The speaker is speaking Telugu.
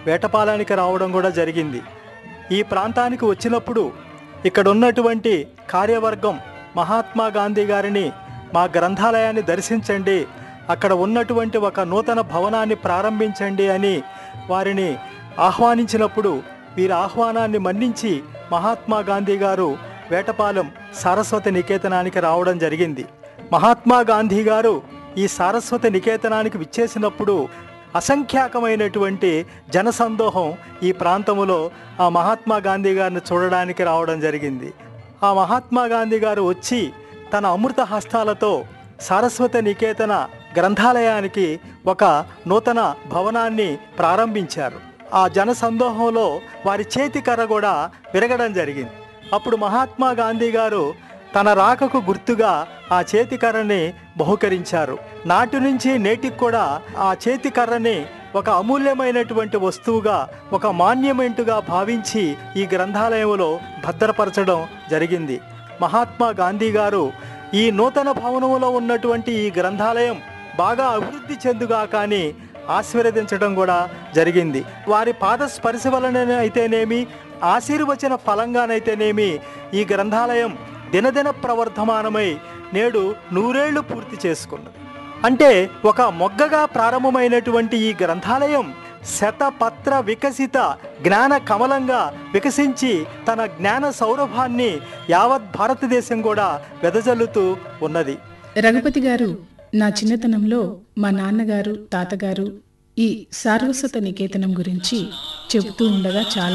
వేటపాలానికి రావడం కూడా జరిగింది ఈ ప్రాంతానికి వచ్చినప్పుడు ఇక్కడ ఉన్నటువంటి కార్యవర్గం మహాత్మా గాంధీ గారిని మా గ్రంథాలయాన్ని దర్శించండి అక్కడ ఉన్నటువంటి ఒక నూతన భవనాన్ని ప్రారంభించండి అని వారిని ఆహ్వానించినప్పుడు వీరి ఆహ్వానాన్ని మన్నించి మహాత్మా గాంధీ గారు వేటపాలెం సారస్వత నికేతనానికి రావడం జరిగింది మహాత్మా గాంధీ గారు ఈ సారస్వత నికేతనానికి విచ్చేసినప్పుడు అసంఖ్యాకమైనటువంటి జనసందోహం ఈ ప్రాంతములో ఆ మహాత్మా గాంధీ గారిని చూడడానికి రావడం జరిగింది ఆ మహాత్మా గాంధీ గారు వచ్చి తన అమృత హస్తాలతో సారస్వత నికేతన గ్రంథాలయానికి ఒక నూతన భవనాన్ని ప్రారంభించారు ఆ జన సందోహంలో వారి చేతి కర్ర కూడా విరగడం జరిగింది అప్పుడు మహాత్మా గాంధీ గారు తన రాకకు గుర్తుగా ఆ చేతి కర్రని బహుకరించారు నాటి నుంచి నేటికి కూడా ఆ చేతి కర్రని ఒక అమూల్యమైనటువంటి వస్తువుగా ఒక మాన్యమెంటుగా భావించి ఈ గ్రంథాలయంలో భద్రపరచడం జరిగింది మహాత్మా గాంధీ గారు ఈ నూతన భవనంలో ఉన్నటువంటి ఈ గ్రంథాలయం బాగా అభివృద్ధి చెందుగా కానీ ఆశీర్వదించడం కూడా జరిగింది వారి పాద స్పర్శ వలన అయితేనేమి ఆశీర్వచన ఫలంగానైతేనేమి ఈ గ్రంథాలయం దినదిన ప్రవర్ధమానమై నేడు నూరేళ్లు పూర్తి చేసుకున్నది అంటే ఒక మొగ్గగా ప్రారంభమైనటువంటి ఈ గ్రంథాలయం శతపత్ర వికసిత జ్ఞాన కమలంగా వికసించి తన జ్ఞాన సౌరభాన్ని యావత్ భారతదేశం కూడా వెదజల్లుతూ ఉన్నది రఘుపతి గారు నా చిన్నతనంలో మా నాన్నగారు తాతగారు ఈ సార్వసత నికేతనం గురించి చెబుతూ ఉండగా చాలా